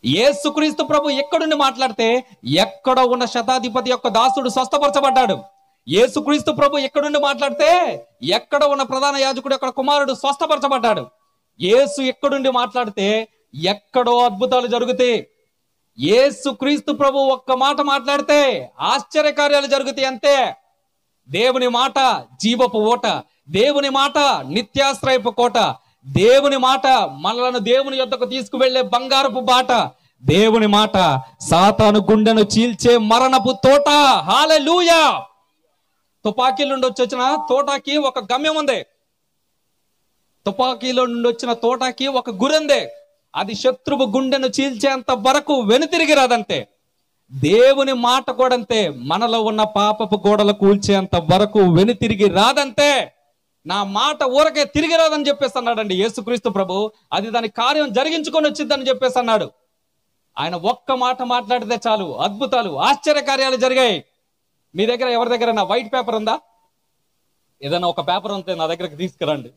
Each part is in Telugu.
యేసుక్రీస్తు ప్రభు ఎక్కడుండి మాట్లాడితే ఎక్కడ ఉన్న శతాధిపతి యొక్క దాసుడు స్వస్థపరచబడ్డాడు యేసుక్రీస్తు ప్రభు ఎక్కడుండి మాట్లాడితే ఎక్కడ ఉన్న ప్రధాన యాజకుడు యొక్క కుమారుడు స్వస్థపరచబడ్డాడు యేసు ఎక్కడుండి మాట్లాడితే ఎక్కడో అద్భుతాలు జరుగుతాయి యేసు క్రీస్తు ప్రభు ఒక్క మాట మాట్లాడితే ఆశ్చర్యకార్యాలు జరుగుతాయి అంతే దేవుని మాట జీవపు ఓట దేవుని మాట నిత్యాశ్రయపు కోట దేవుని మాట మనలను దేవుని యొద్దకు తీసుకువెళ్లే బంగారపు బాట దేవుని మాట సాతాను గుండెను చీల్చే మరణపు తోట హాలెలూయా తుపాకీల నుండి వచ్చి వచ్చిన తోటకి ఒక గమ్యం ఉంది తుపాకీలో నుండి వచ్చిన తోటకి ఒక గురి ఉంది అది శత్రువు గుండెను చీల్చేంత వరకు వెనుతిరిగి రాదంతే దేవుని మాట కూడా అంతే మనలో ఉన్న పాపపు గోడలు కూల్చేంత వరకు వెనుతిరిగి రాదంతే నా మాట ఊరకే తిరిగి రాదని చెప్పేసి అన్నాడండి యేసుక్రీస్తు ప్రభు అది దాని కార్యం జరిగించుకొని వచ్చిందని చెప్పేసి అన్నాడు ఆయన ఒక్క మాట మాట్లాడితే చాలు అద్భుతాలు ఆశ్చర్య కార్యాలు జరిగాయి మీ దగ్గర ఎవరి దగ్గర నా వైట్ పేపర్ ఉందా ఏదైనా ఒక పేపర్ ఉంటే నా దగ్గరకు తీసుకురండి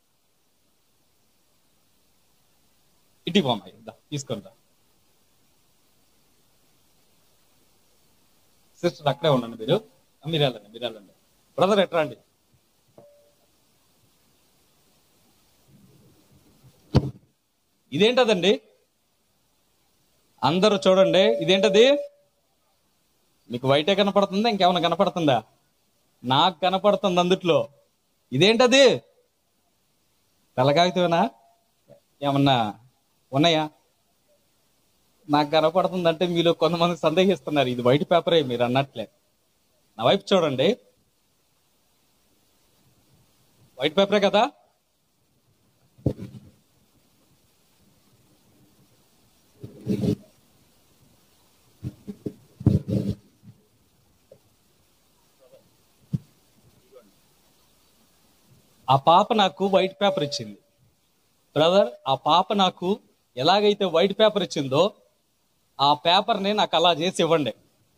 ఇటీ పోమాయి తీసుకొని రా సిస్టర్ అక్కడే ఉండండి మీరు మీరు వెళ్ళండి మీరు వెళ్ళండి బ్రదర్ ఎట్రా అండి ఇదేంటదండి అందరూ చూడండి ఇదేంటది మీకు వైటే కనపడుతుందా ఇంకేమైనా కనపడుతుందా నాకు కనపడుతుంది అందుట్లో ఇదేంటది తెల్లకాగితమేనా ఏమన్నా ఉన్నాయా నాకు కనపడుతుందంటే మీలో కొంతమంది సందేహిస్తున్నారు ఇది వైట్ పేపరే మీరు అన్నట్లే నా వైపు చూడండి వైట్ పేపరే కదా ఆ పాప నాకు వైట్ పేపర్ ఇచ్చింది బ్రదర్ ఆ పాప నాకు ఎలాగైతే వైట్ పేపర్ ఇచ్చిందో ఆ పేపర్ని నాకు అలా చేసి ఇవ్వండి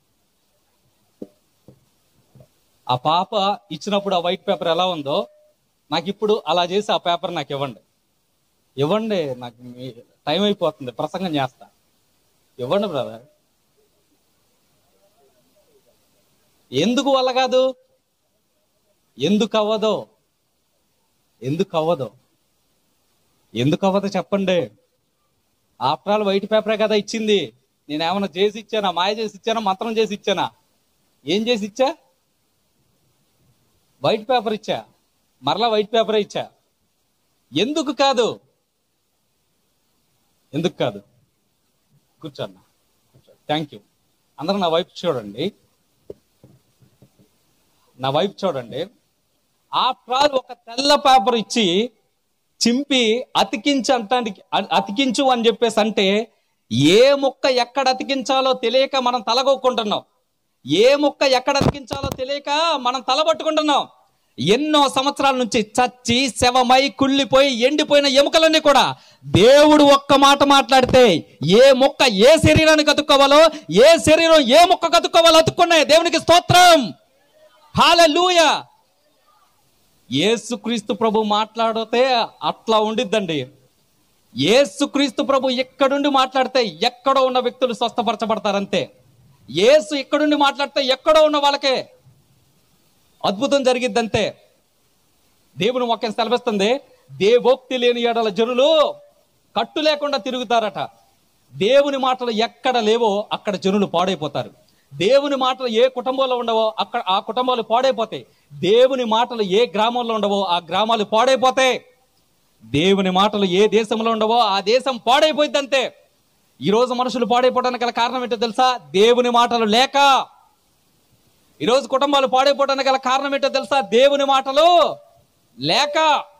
ఆ పాప ఇచ్చినప్పుడు ఆ వైట్ పేపర్ ఎలా ఉందో నాకు ఇప్పుడు అలా చేసి ఆ పేపర్ నాకు ఇవ్వండి ఇవ్వండి నాకు మీ- టైం అయిపోతుంది ప్రసంగం చేస్తా ఇవ్వండి బ్రదర్ ఎందుకు వల్ల కాదు ఎందుకు అవ్వదో ఎందుకు అవ్వదో ఎందుకు అవ్వదో చెప్పండి ఆఫ్టర్ ఆల్ వైట్ పేపరే కదా ఇచ్చింది నేను ఏమైనా చేసి ఇచ్చానా మాయ చేసి ఇచ్చానా మంత్రం చేసి ఇచ్చానా ఏం చేసి ఇచ్చా వైట్ పేపర్ ఇచ్చా మరలా వైట్ పేపరే ఇచ్చా ఎందుకు కాదు ఎందుకు కాదు కూర్చోన్న థ్యాంక్ యూ అందరూ నా వైపు చూడండి నా వైపు చూడండి ఆఫ్టర్ ఆల్ ఒక తెల్ల పేపర్ ఇచ్చి చింపి అతికించి అంటానికి అ- అతికించు అని చెప్పేసి అంటే ఏ ముక్క ఎక్కడ అతికించాలో తెలియక మనం తలగొక్కుంటున్నాం ఏ ముక్క ఎక్కడ అతికించాలో తెలియక మనం తలబట్టుకుంటున్నాం ఎన్నో సంవత్సరాల నుంచి చచ్చి శవమై కుళ్ళిపోయి ఎండిపోయిన ఎముకలన్నీ కూడా దేవుడు ఒక్క మాట మాట్లాడితే ఏ ముక్క ఏ శరీరానికి అతుక్కోవాలో ఏ శరీరం ఏ ముక్క అతుక్కోవాలో అతుక్కున్నాయి దేవునికి స్తోత్రం హాలూయా యేసుక్రీస్తు ప్రభు మాట్లాడితే అట్లా ఉండిద్దండి యేసుక్రీస్తు ప్రభు ఎక్కడుండి మాట్లాడితే ఎక్కడో ఉన్న వ్యక్తులు స్వస్థపరచబడతారంతే యేసు ఎక్కడుండి మాట్లాడితే ఎక్కడో ఉన్న వాళ్ళకే అద్భుతం జరిగిద్దంతే దేవుని వాక్యం సెలవిస్తుంది దేవోక్తి లేని ఎడల జనులు కట్టు లేకుండా తిరుగుతారట దేవుని మాటలు ఎక్కడ లేవో అక్కడ జనులు పాడైపోతారు దేవుని మాటలు ఏ కుటుంబంలో ఉండవో అక్కడ ఆ కుటుంబాలు పాడైపోతాయి దేవుని మాటలు ఏ గ్రామంలో ఉండవో ఆ గ్రామాలు పాడైపోతాయి దేవుని మాటలు ఏ దేశంలో ఉండవో ఆ దేశం పాడైపోయింది అంతే ఈ రోజు మనుషులు పాడైపోవడానికి గల కారణం ఏంటో తెలుసా దేవుని మాటలు లేక ఈ రోజు కుటుంబాలు పాడైపోవడానికి గల కారణం ఏంటో తెలుసా దేవుని మాటలు లేక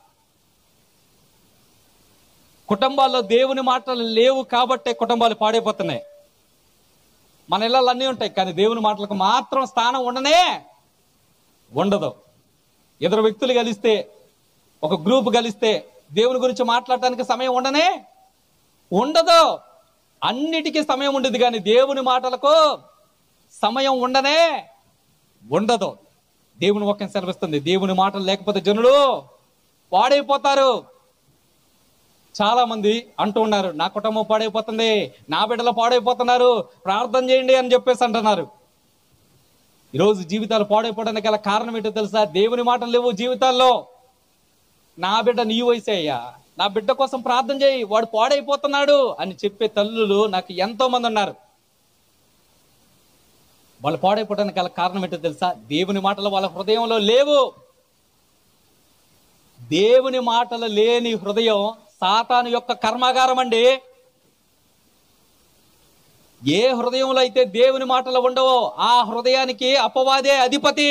కుటుంబాల్లో దేవుని మాటలు లేవు కాబట్టే కుటుంబాలు పాడైపోతున్నాయి మన ఇళ్ళల్లో అన్నీ ఉంటాయి కానీ దేవుని మాటలకు మాత్రం స్థానం ఉండనే ఉండదు ఇద్దరు వ్యక్తులు కలిస్తే ఒక గ్రూప్ కలిస్తే దేవుని గురించి మాట్లాడటానికి సమయం ఉండనే ఉండదు అన్నిటికీ సమయం ఉండదు కానీ దేవుని మాటలకు సమయం ఉండనే ఉండదు దేవుని వాక్యం సెలవిస్తుంది దేవుని మాటలు లేకపోతే జనులు పాడైపోతారు చాలా మంది అంటూ ఉన్నారు నా కుటుంబం పాడైపోతుంది నా బిడ్డలు పాడైపోతున్నారు ప్రార్థన చేయండి అని చెప్పేసి అంటున్నారు ఈరోజు జీవితాలు పాడైపోవడానికి గల కారణం ఏంటో తెలుసా దేవుని మాటలు లేవు జీవితాల్లో నా బిడ్డ నీ వయసే అయ్యా నా బిడ్డ కోసం ప్రార్థన చేయి వాడు పాడైపోతున్నాడు అని చెప్పే తల్లులు నాకు ఎంతో మంది ఉన్నారు వాళ్ళు పాడైపోవడానికి గల కారణం ఏంటో తెలుసా దేవుని మాటలు వాళ్ళ హృదయంలో లేవు దేవుని మాటలు లేని హృదయం సాతాను యొక్క కర్మాగారం అండి ఏ హృదయంలో అయితే దేవుని మాటలు ఉండవో ఆ హృదయానికి అపవాదే అధిపతి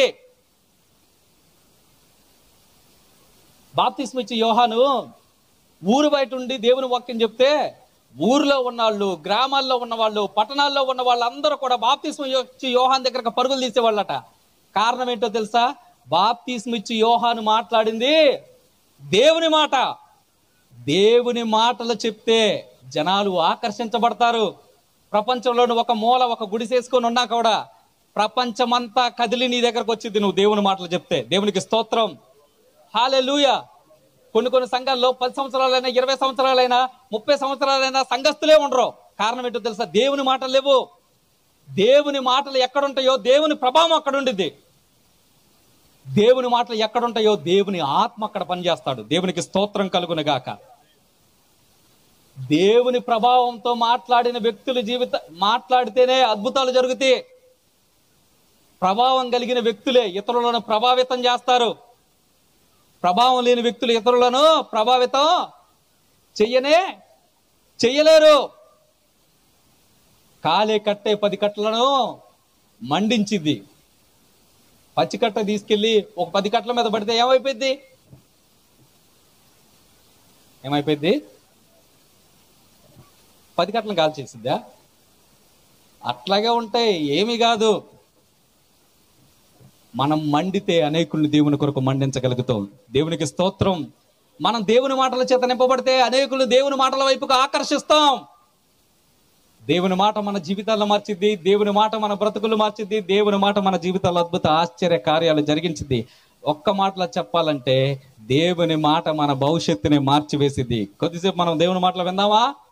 బాప్తిస్మ ఇచ్చి యోహాను ఊరు బయట ఉండి దేవుని వాక్యం చెప్తే ఊర్లో ఉన్నవాళ్ళు గ్రామాల్లో ఉన్నవాళ్ళు పట్టణాల్లో ఉన్న వాళ్ళందరూ కూడా బాప్తిస్మ ఇచ్చి యోహాన్ దగ్గరకు పరుగులు తీసేవాళ్ళట కారణం ఏంటో తెలుసా బాప్తిస్మ ఇచ్చి యోహాను మాట్లాడింది దేవుని మాట దేవుని మాటలు చెప్తే జనాలు ఆకర్షించబడతారు ప్రపంచంలోని ఒక మూల ఒక గుడిసేసుకొని ఉన్నా కూడా ప్రపంచమంతా కదిలి నీ దగ్గరకు వచ్చింది నువ్వు దేవుని మాటలు చెప్తే దేవునికి స్తోత్రం హాలే కొన్ని కొన్ని సంఘాల్లో పది సంవత్సరాలైనా ఇరవై సంవత్సరాలైనా ముప్పై సంవత్సరాలైనా సంఘస్థులే ఉండరు కారణం ఏంటో తెలుసా దేవుని మాటలు లేవు దేవుని మాటలు ఎక్కడుంటాయో దేవుని ప్రభావం అక్కడ ఉండిద్ది దేవుని మాటలు ఎక్కడుంటాయో దేవుని ఆత్మ అక్కడ పనిచేస్తాడు దేవునికి స్తోత్రం కలుగును గాక దేవుని ప్రభావంతో మాట్లాడిన వ్యక్తుల జీవిత మాట్లాడితేనే అద్భుతాలు జరుగుతాయి ప్రభావం కలిగిన వ్యక్తులే ఇతరులను ప్రభావితం చేస్తారు ప్రభావం లేని వ్యక్తులు ఇతరులను ప్రభావితం చెయ్యనే చెయ్యలేరు కాలే కట్టే పది కట్టలను మండించింది పచ్చికట్ట తీసుకెళ్లి ఒక పది కట్టల మీద పడితే ఏమైపోయింది ఏమైపోయింది పది కట్టలను కాల్చేసిద్దా అట్లాగే ఉంటాయి ఏమి కాదు మనం మండితే అనేకుల్ని దేవుని కొరకు మండించగలుగుతాం దేవునికి స్తోత్రం మనం దేవుని మాటల చేత నింపబడితే అనేకులు దేవుని మాటల వైపుకు ఆకర్షిస్తాం దేవుని మాట మన జీవితాల్లో మార్చిద్ది దేవుని మాట మన బ్రతుకులు మార్చిద్ది దేవుని మాట మన జీవితాల్లో అద్భుత ఆశ్చర్య కార్యాలు జరిగించింది ఒక్క మాటలో చెప్పాలంటే దేవుని మాట మన భవిష్యత్తుని మార్చివేసిద్ది కొద్దిసేపు మనం దేవుని మాటలు విందామా